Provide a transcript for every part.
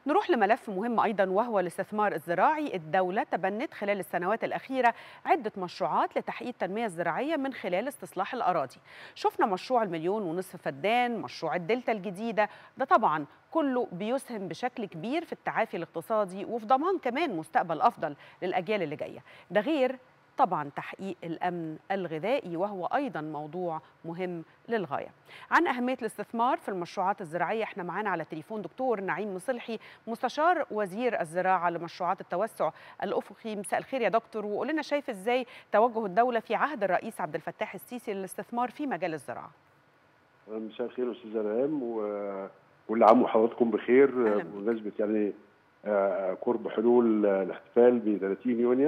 نروح لملف مهم أيضا وهو الاستثمار الزراعي الدولة تبنت خلال السنوات الأخيرة عدة مشروعات لتحقيق التنمية الزراعية من خلال استصلاح الأراضي شفنا مشروع المليون ونصف فدان مشروع الدلتا الجديدة ده طبعا كله بيسهم بشكل كبير في التعافي الاقتصادي وفي ضمان كمان مستقبل أفضل للأجيال اللي جاية ده غير طبعا تحقيق الامن الغذائي وهو ايضا موضوع مهم للغايه. عن اهميه الاستثمار في المشروعات الزراعيه احنا معانا على تليفون دكتور نعيم مصلحي مستشار وزير الزراعه لمشروعات التوسع الافقي مساء الخير يا دكتور وقول لنا شايف ازاي توجه الدوله في عهد الرئيس عبد الفتاح السيسي للاستثمار في مجال الزراعه. مساء الخير استاذ ريهام وكل عام وحضراتكم بخير بمناسبه يعني قرب حلول الاحتفال ب 30 يونيو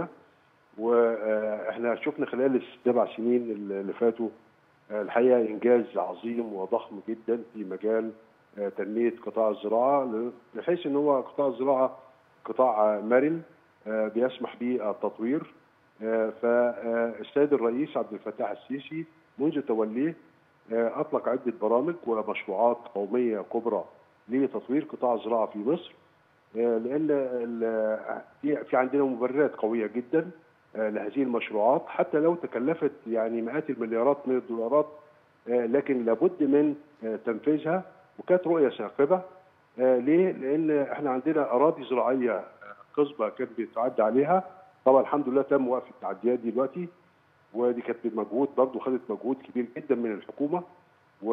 واحنا شفنا خلال السبع سنين اللي فاتوا الحقيقه انجاز عظيم وضخم جدا في مجال تنميه قطاع الزراعه بحيث ان هو قطاع الزراعه قطاع مرن بيسمح بالتطوير فالسيد الرئيس عبد الفتاح السيسي منذ توليه اطلق عده برامج ومشروعات قوميه كبرى لتطوير قطاع الزراعه في مصر لان في عندنا مبررات قويه جدا لهذه المشروعات حتى لو تكلفت يعني مئات المليارات من الدولارات لكن لابد من تنفيذها وكانت رؤيه ثاقبه ليه؟ لان احنا عندنا اراضي زراعيه قصبه كانت بيتعدى عليها طبعا الحمد لله تم وقف التعديات دي دلوقتي ودي كانت بمجهود برضه خدت مجهود كبير جدا من الحكومه و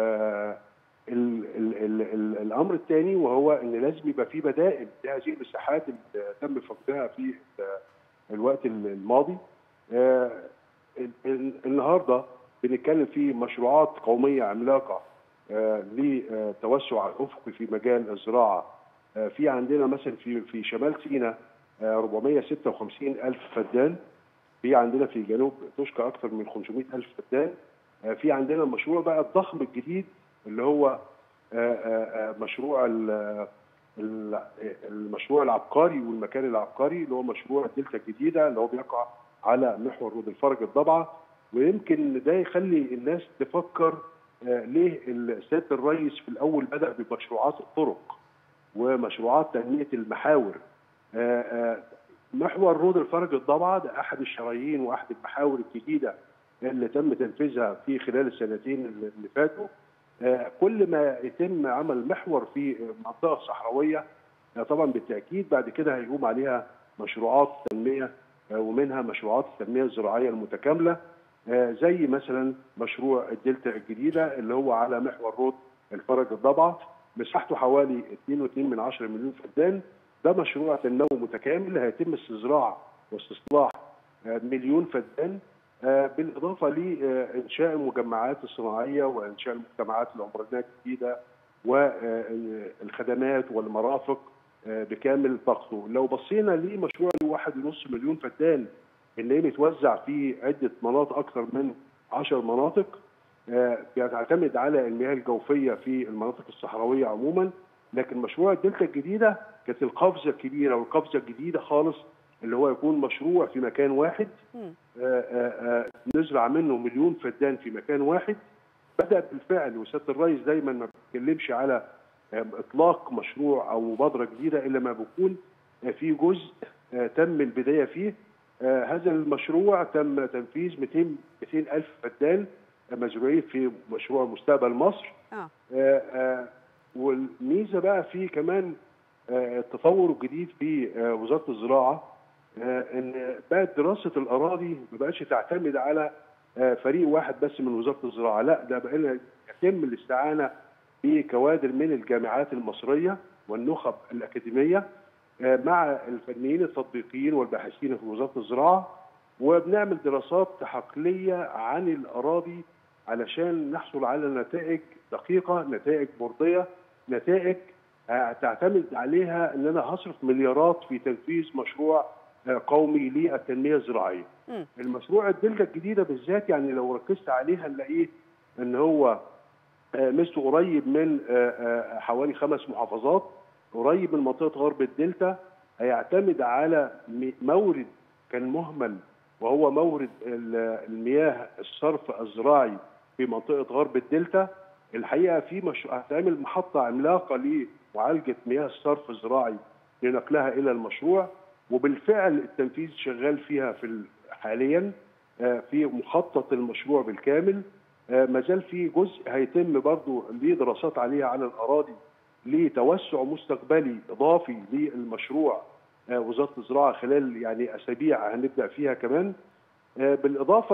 ال ال ال ال الامر الثاني وهو ان لازم يبقى في بدائل لهذه المساحات اللي تم فقدها في الوقت الماضي آه النهارده بنتكلم في مشروعات قوميه عملاقه آه لتوسع الافقي في مجال الزراعه آه في عندنا مثلا في في شمال سيناء 456 الف فدان في عندنا في جنوب توشكا اكثر من 500 الف فدان في عندنا المشروع بقى الضخم الجديد اللي هو مشروع المشروع العبقري والمكان العبقري اللي هو مشروع الدلتا الجديده اللي هو بيقع على محور رود الفرج الضبعه ويمكن ده يخلي الناس تفكر ليه سياده الرئيس في الاول بدا بمشروعات الطرق ومشروعات تنميه المحاور محور رود الفرج الضبعه ده احد الشرايين واحد المحاور الجديده اللي تم تنفيذها في خلال السنتين اللي فاتوا كل ما يتم عمل محور في منطقه صحراويه طبعا بالتاكيد بعد كده هيقوم عليها مشروعات تنميه ومنها مشروعات التنميه الزراعيه المتكامله زي مثلا مشروع الدلتا الجديده اللي هو على محور رود الفرج الضبعه مساحته حوالي 2.2 من 10 مليون فدان ده مشروع تنموي متكامل هيتم استزراع واستصلاح مليون فدان بالاضافه لانشاء المجمعات الصناعيه وانشاء المجتمعات العمرانيه الجديده والخدمات والمرافق بكامل طاقته لو بصينا لمشروع واحد ونص مليون فدان اللي متوزع في عده مناطق اكثر من 10 مناطق بيعتمد على المياه الجوفيه في المناطق الصحراويه عموما لكن مشروع الدلتا الجديده كانت القفزه الكبيره والقفزه الجديده خالص اللي هو يكون مشروع في مكان واحد آآ آآ نزرع منه مليون فدان في مكان واحد بدا بالفعل وسياده الرئيس دايما ما بيتكلمش على اطلاق مشروع او مبادره جديده الا ما بيكون في جزء تم البدايه فيه هذا المشروع تم تنفيذ 200 200 الف فدان مزروعين في مشروع مستقبل مصر آه. والميزه بقى في كمان التطور الجديد في وزاره الزراعه ان بقت دراسه الاراضي ما بقتش تعتمد على فريق واحد بس من وزاره الزراعه لا ده بقى يتم الاستعانه بكوادر من الجامعات المصريه والنخب الاكاديميه مع الفنيين التطبيقيين والباحثين في وزاره الزراعه وبنعمل دراسات حقليه عن الاراضي علشان نحصل على نتائج دقيقه نتائج مرضيه نتائج تعتمد عليها ان انا هصرف مليارات في تنفيذ مشروع قومي للتنميه الزراعيه. م. المشروع الدلتا الجديده بالذات يعني لو ركزت عليها نلاقيه ان هو ميزته قريب من حوالي خمس محافظات قريب من منطقه غرب الدلتا هيعتمد على مورد كان مهمل وهو مورد المياه الصرف الزراعي في منطقه غرب الدلتا الحقيقه في مش... هتعمل محطه عملاقه معالجه مياه الصرف الزراعي لنقلها الى المشروع وبالفعل التنفيذ شغال فيها في حاليا في مخطط المشروع بالكامل ما زال في جزء هيتم برضه ليه دراسات عليها على الاراضي لتوسع مستقبلي اضافي للمشروع وزاره الزراعه خلال يعني اسابيع هنبدا فيها كمان بالاضافه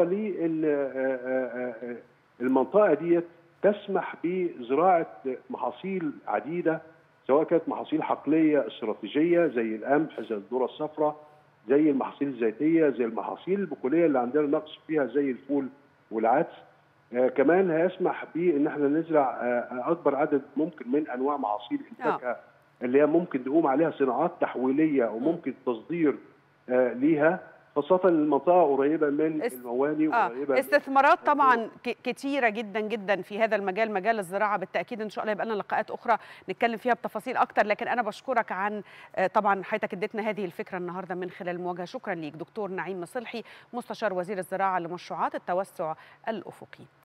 للمنطقه ديت تسمح بزراعه محاصيل عديده سواء كانت محاصيل حقليه استراتيجيه زي القمح زي الذره الصفراء زي المحاصيل الزيتيه زي المحاصيل البقوليه اللي عندنا نقص فيها زي الفول والعدس آه كمان هيسمح بان احنا نزرع آه اكبر عدد ممكن من انواع محاصيل الفاكهه اللي هي ممكن تقوم عليها صناعات تحويليه وممكن تصدير آه ليها خاصة المنطقة قريبة من است... المواني آه. وقريبة استثمارات طبعا ك- كتيرة جدا جدا في هذا المجال مجال الزراعة بالتأكيد إن شاء الله يبقى لنا لقاءات أخرى نتكلم فيها بتفاصيل أكتر لكن أنا بشكرك عن طبعا حياتك اديتنا هذه الفكرة النهاردة من خلال المواجهة شكرا ليك دكتور نعيم مصلحي مستشار وزير الزراعة لمشروعات التوسع الأفقي